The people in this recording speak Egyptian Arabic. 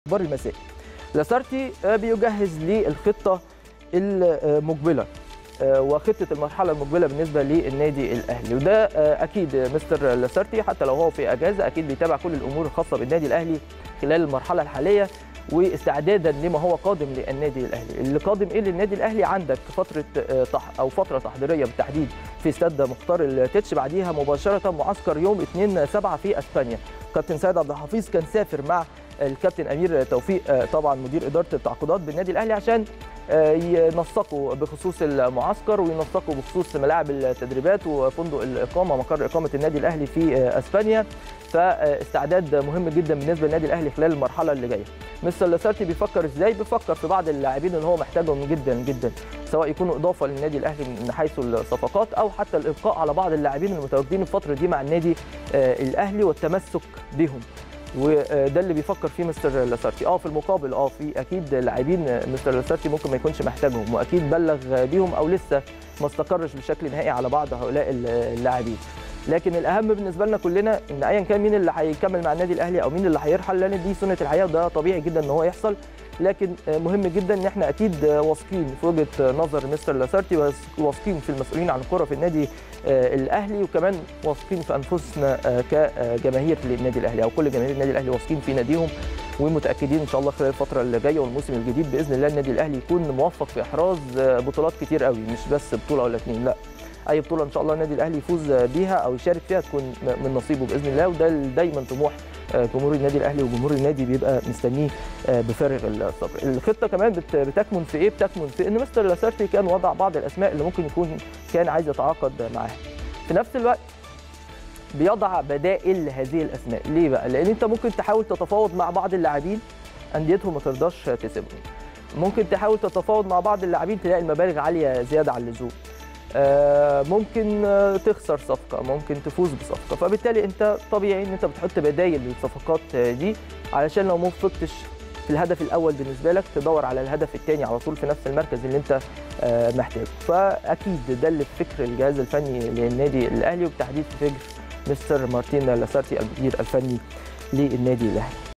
اخبار المساء لاسارتي بيجهز للخطه المقبله وخطه المرحله المقبله بالنسبه للنادي الاهلي وده اكيد مستر لاسارتي حتى لو هو في اجازه اكيد بيتابع كل الامور الخاصه بالنادي الاهلي خلال المرحله الحاليه واستعدادا لما هو قادم للنادي الاهلي اللي قادم ايه للنادي الاهلي عندك فتره تح او فتره تحضيريه بالتحديد في استاد مختار التتش بعديها مباشره معسكر يوم 2 7 في اسبانيا كابتن سيد عبد الحفيظ كان سافر مع الكابتن امير توفيق طبعا مدير اداره التعاقدات بالنادي الاهلي عشان ينسقوا بخصوص المعسكر وينسقوا بخصوص ملاعب التدريبات وفندق الاقامه مقر اقامه النادي الاهلي في اسبانيا فاستعداد مهم جدا بالنسبه للنادي الاهلي خلال المرحله اللي جايه مستر لاسارتي بيفكر ازاي بيفكر في بعض اللاعبين اللي هو محتاجهم جدا جدا سواء يكونوا اضافه للنادي الاهلي من حيث الصفقات او حتى الابقاء على بعض اللاعبين المتواجدين الفتره دي مع النادي الاهلي والتمسك بهم وده اللي بيفكر فيه مستر لاسارتي اه في المقابل اه في اكيد لاعبين مستر لاسارتي ممكن ما يكونش محتاجهم واكيد بلغ بيهم او لسه ما استقرش بشكل نهائي على بعض هؤلاء اللاعبين لكن الاهم بالنسبه لنا كلنا ان ايا كان مين اللي هيكمل مع النادي الاهلي او مين اللي هيرحل لان دي سنه الحياه وده طبيعي جدا ان هو يحصل لكن مهم جدا ان احنا اكيد واثقين في وجهه نظر مستر لاسارتي واثقين في المسؤولين عن الكره في النادي الاهلي وكمان واثقين في انفسنا كجماهير للنادي الاهلي او كل جماهير النادي الاهلي واثقين في ناديهم ومتاكدين ان شاء الله خلال الفتره اللي جايه والموسم الجديد باذن الله النادي الاهلي يكون موفق في احراز بطولات كتير قوي مش بس بطوله ولا اثنين لا اي بطوله ان شاء الله النادي الاهلي يفوز بيها او يشارك فيها تكون من نصيبه باذن الله وده دايما طموح جمهور النادي الاهلي وجمهور النادي بيبقى مستنيه بفارغ الصبر الخطه كمان بتكمن في ايه بتكمن في ان مستر لاسارتي كان وضع بعض الاسماء اللي ممكن يكون كان عايز يتعاقد معاها في نفس الوقت بيضع بدائل لهذه الاسماء ليه بقى لان انت ممكن تحاول تتفاوض مع بعض اللاعبين انديتهم ما ترضاش تسيبهم ممكن تحاول تتفاوض مع بعض اللاعبين تلاقي المبالغ عاليه زياده عن اللزوم ممكن تخسر صفقه ممكن تفوز بصفقه فبالتالي انت طبيعي ان انت بتحط بدايل للصفقات دي علشان لو ما وفقتش في الهدف الاول بالنسبه لك تدور على الهدف الثاني على طول في نفس المركز اللي انت محتاجه فاكيد ده اللي في فكر الجهاز الفني للنادي الاهلي وبالتحديد في فكر مستر مارتين لاسارتي المدير الفني للنادي الاهلي